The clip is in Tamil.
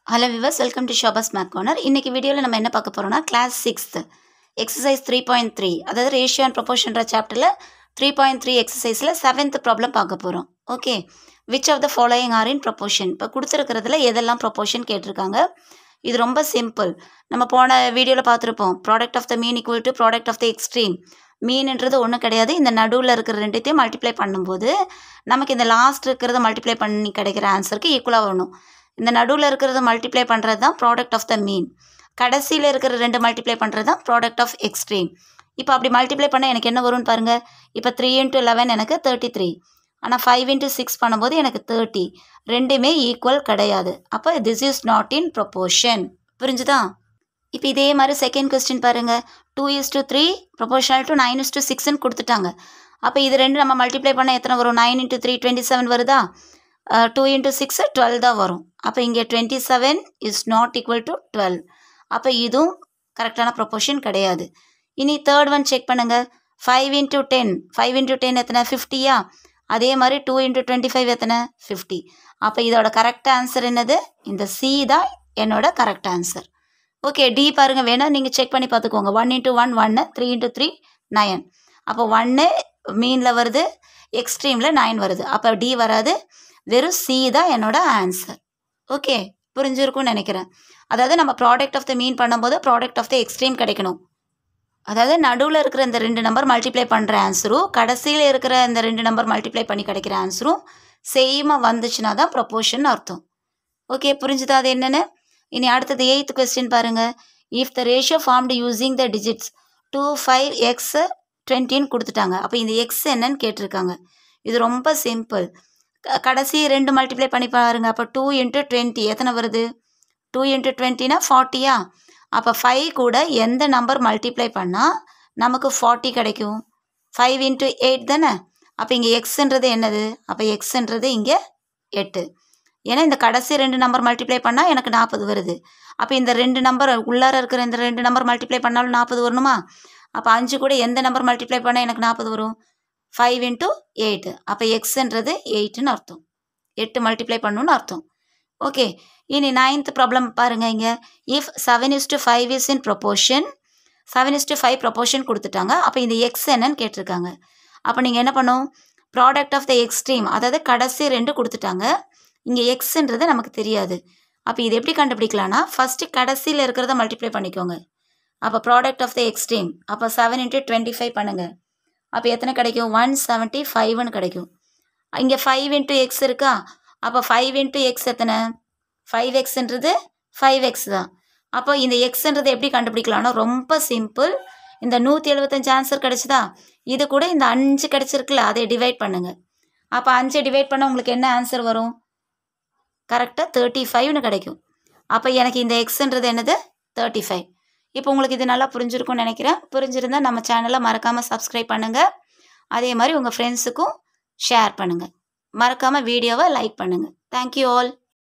ஹலோ விவர்ஸ் வெல்கம் டு ஷோபாஸ் மேக் கார்னர் இன்றைக்கி வீடியோவில் நம்ம என்ன பார்க்க போகிறோம்னா class sixth exercise three point three அதாவது ரேஷியோ அண்ட் ப்ரொபோஷன்ற சாப்டரில் த்ரீ பாயிண்ட் த்ரீ எக்ஸசைஸில் செவன்த் ப்ராப்ளம் பார்க்க போகிறோம் okay which of the following are in proportion இப்போ கொடுத்துருக்கிறதுல எதெல்லாம் ப்ரொபோஷன் கேட்டிருக்காங்க இது ரொம்ப சிம்பிள் நம்ம போன வீடியோவில் பார்த்துருப்போம் product of the mean equal to product of the extreme மீன்ன்றது ஒன்றும் கிடையாது இந்த நடுவில் இருக்கிற ரெண்டுத்தையும் மல்டிப்ளை பண்ணும்போது நமக்கு இந்த லாஸ்ட் இருக்கிறத மல்டிப்ளை பண்ணி கிடைக்கிற ஆன்சருக்கு ஈக்குவலாக வரணும் இந்த நடுவில் இருக்கிறத மல்டிப்ளை பண்ணுறது தான் ப்ராடக்ட் ஆஃப் த மீன் கடைசியில் இருக்கிற ரெண்டு மல்டிப்ளை பண்ணுறது தான் ப்ராடக்ட் ஆஃப் எக்ஸ்ட்ரீம் இப்போ அப்படி மல்டிப்ளை பண்ணால் எனக்கு என்ன வரும்னு பாருங்கள் இப்போ த்ரீ இன்ட்டு லெவன் எனக்கு தேர்ட்டி த்ரீ ஆனால் ஃபைவ் இன்ட்டு சிக்ஸ் பண்ணும்போது எனக்கு தேர்ட்டி ரெண்டுமே ஈக்குவல் கிடையாது அப்போ this is not in proportion புரிஞ்சுதா இப்போ இதே மாதிரி செகண்ட் கொஸ்டின் பாருங்கள் two is to three proportional to nine is to சிக்ஸ்னு கொடுத்துட்டாங்க அப்போ இது ரெண்டு நம்ம மல்டிப்ளை பண்ணால் எத்தனை வரும் nine into three twenty seven வருதா டூ இன்ட்டு சிக்ஸு டுவெல் தான் வரும் அப்போ இங்கே twenty seven is not equal to twelve அப்போ இதுவும் கரெக்டான ப்ரொப்போர்ஷன் கிடையாது இனி தேர்ட் ஒன் செக் பண்ணுங்கள் five into ten five into ten எத்தனை ஃபிஃப்டியா அதே மாதிரி டூ இன்ட்டு டுவெண்ட்டி ஃபைவ் எத்தனை ஃபிஃப்டி அப்போ இதோட கரெக்ட் ஆன்சர் என்னது இந்த சி தான் என்னோட கரெக்ட் ஆன்சர் ஓகே டி பாருங்கள் வேணால் நீங்கள் செக் பண்ணி பார்த்துக்கோங்க ஒன் இன்ட்டு ஒன் ஒன்று த்ரீ இன்ட்டு த்ரீ நயன் அப்போ ஒன்று மீனில் வருது எக்ஸ்ட்ரீமில் நைன் வருது அப்போ டி வராது வெறும் சி தான் என்னோட ஆன்சர் ஓகே புரிஞ்சிருக்கும்னு நினைக்கிறேன் அதாவது நம்ம ப்ராடக்ட் ஆஃப் த மீன் பண்ணும்போது ப்ராடக்ட் ஆஃப் த எக்ஸ்ட்ரீம் கிடைக்கணும் அதாவது நடுவில் இருக்கிற இந்த ரெண்டு நம்பர் மல்டிப்ளை பண்ணுற ஆன்சரும் கடைசியில் இருக்கிற இந்த ரெண்டு நம்பர் மல்டிப்ளை பண்ணி கிடைக்கிற ஆன்சரும் சேமாக வந்துச்சுன்னா தான் ப்ரொப்போர்ஷன் அர்த்தம் ஓகே புரிஞ்சுதா அது என்னென்னு இனி அடுத்தது எயித் கொஸ்டின் பாருங்கள் if the ratio formed using the digits two five X டுவெண்ட்டின்னு கொடுத்துட்டாங்க அப்போ இந்த எக்ஸ் என்னன்னு கேட்டிருக்காங்க இது ரொம்ப சிம்பிள் கடைசி ரெண்டு மல்டிப்ளை பண்ணி பாருங்கள் அப்போ டூ இன்ட்டு டுவெண்ட்டி எத்தனை வருது டூ இன்ட்டு டுவெண்ட்டினா ஃபார்ட்டியா அப்போ ஃபைவ் கூட எந்த நம்பர் மல்டிப்ளை பண்ணால் நமக்கு ஃபார்ட்டி கிடைக்கும் ஃபைவ் இன்ட்டு எயிட் தானே அப்போ இங்கே எக்ஸுன்றது என்னது அப்போ எக்ஸுன்றது இங்கே எட்டு ஏன்னா இந்த கடைசி ரெண்டு நம்பர் மல்டிப்ளை பண்ணால் எனக்கு நாற்பது வருது அப்போ இந்த ரெண்டு நம்பர் உள்ளார இருக்கிற இந்த ரெண்டு நம்பர் மல்டிப்ளை பண்ணாலும் நாற்பது வரணுமா அப்போ அஞ்சு கூட எந்த நம்பர் மல்டிப்ளை பண்ணால் எனக்கு நாற்பது வரும் ஃபைவ் இன்ட்டு எயிட்டு அப்போ எக்ஸுன்றது எயிட்டுன்னு அர்த்தம் எட்டு மல்டிப்ளை பண்ணணுன்னு அர்த்தம் ஓகே இனி நைன்த் ப்ராப்ளம் பாருங்கள் இங்கே if seven is to five is in proportion seven is to five proportion கொடுத்துட்டாங்க அப்போ இந்த எக்ஸ் என்னன்னு கேட்டிருக்காங்க அப்போ நீங்கள் என்ன பண்ணும் ப்ராடக்ட் ஆஃப் த எக்ஸ்ட்ரீம் அதாவது கடைசி ரெண்டு கொடுத்துட்டாங்க இங்கே எக்ஸுன்றது நமக்கு தெரியாது அப்போ இது எப்படி கண்டுபிடிக்கலாம்னா ஃபஸ்ட்டு கடைசியில் இருக்கிறத மல்டிப்ளை பண்ணிக்கோங்க அப்போ ப்ராடக்ட் ஆஃப் த எக்ஸ்ட்ரீம் அப்போ செவன் இன்ட்டு டுவெண்ட்டி ஃபைவ் பண்ணுங்கள் அப்போ எத்தனை கிடைக்கும் ஒன் செவன்ட்டி ஃபைவ்னு கிடைக்கும் இங்கே ஃபைவ் இன்ட்டு எக்ஸ் இருக்கா அப்போ ஃபைவ் இன்ட்டு எக்ஸ் எத்தனை ஃபைவ் எக்ஸ்ன்றது ஃபைவ் எக்ஸ் தான் அப்போ இந்த எக்ஸ்ன்றது எப்படி கண்டுபிடிக்கலாம்னா ரொம்ப சிம்பிள் இந்த நூற்றி எழுபத்தஞ்சு ஆன்சர் கிடச்சிதா இது கூட இந்த அஞ்சு கிடச்சிருக்குல்ல அதை டிவைட் பண்ணுங்கள் அப்போ அஞ்சு டிவைட் பண்ணால் உங்களுக்கு என்ன ஆன்சர் வரும் கரெக்டாக தேர்ட்டி ஃபைவ்னு கிடைக்கும் அப்போ எனக்கு இந்த எக்ஸுன்றது என்னது தேர்ட்டி ஃபைவ் இப்போ உங்களுக்கு இது நல்லா புரிஞ்சிருக்கும்னு நினைக்கிறேன் புரிஞ்சிருந்தால் நம்ம சேனலை மறக்காமல் சப்ஸ்கிரைப் பண்ணுங்கள் அதே மாதிரி உங்கள் ஃப்ரெண்ட்ஸுக்கும் ஷேர் பண்ணுங்கள் மறக்காமல் வீடியோவை லைக் பண்ணுங்கள் தேங்க்யூ ஆல்